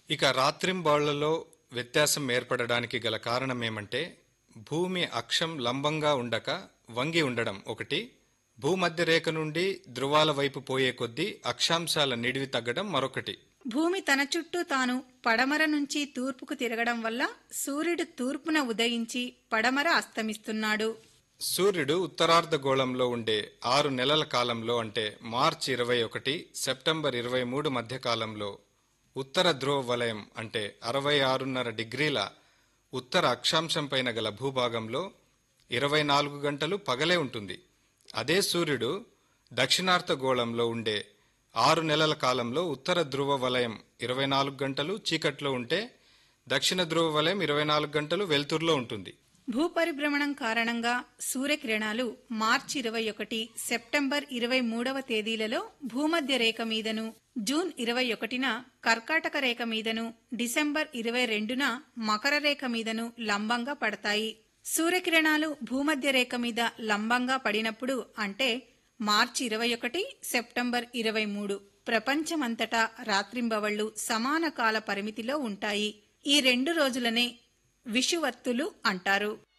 ఇక రాత్రింబాళ్లలో వ్యత్యాసం ఏర్పడడానికి గల కారణమేమంటే భూమి అక్షం లంబంగా ఉండక వంగి ఉండడం ఒకటి భూమధ్య రేఖ నుండి ధృవాల వైపు పోయే కొద్దీ అక్షాంశాల నిడివి తగ్గడం మరొకటి భూమి తన చుట్టూ తాను పడమర నుంచి తూర్పుకు తిరగడం వల్ల సూర్యుడు తూర్పున ఉదయించి పడమర అస్తమిస్తున్నాడు సూర్యుడు ఉత్తరార్ధగోళంలో ఉండే ఆరు నెలల కాలంలో అంటే మార్చి ఇరవై ఒకటి సెప్టెంబర్ ఇరవై మూడు మధ్య కాలంలో ఉత్తర ధ్రువ వలయం అంటే అరవై ఆరున్నర డిగ్రీల ఉత్తర అక్షాంశం పైన గల భూభాగంలో ఇరవై నాలుగు గంటలు పగలే ఉంటుంది అదే సూర్యుడు దక్షిణార్ధగోళంలో ఉండే ఆరు నెలల కాలంలో ఉత్తర ధ్రువ వలయం ఇరవై నాలుగు గంటలు చీకట్లో ఉంటే దక్షిణ ధ్రువ వలయం ఇరవై నాలుగు గంటలు వెలుతురులో ఉంటుంది భూపరిభ్రమణం కారణంగా సూర్యకిరణాలు మార్చి ఇరవై ఒకటి సెప్టెంబర్ ఇరవై మూడవ తేదీలలో భూమధ్య రేఖ మీదను జూన్ ఇరవై ఒకటిన కర్కాటక రేఖ మీదను డిసెంబర్ ఇరవై రెండున మకర రేఖ మీదను లంబంగా పడతాయి సూర్యకిరణాలు భూమధ్య రేఖ మీద లంబంగా పడినప్పుడు అంటే మార్చి ఇరవై ఒకటి సెప్టెంబర్ ఇరవై మూడు ప్రపంచమంతటా రాత్రింబవళ్లు సమాన కాల పరిమితిలో ఉంటాయి ఈ రెండు రోజులనే విషువత్తులు అంటారు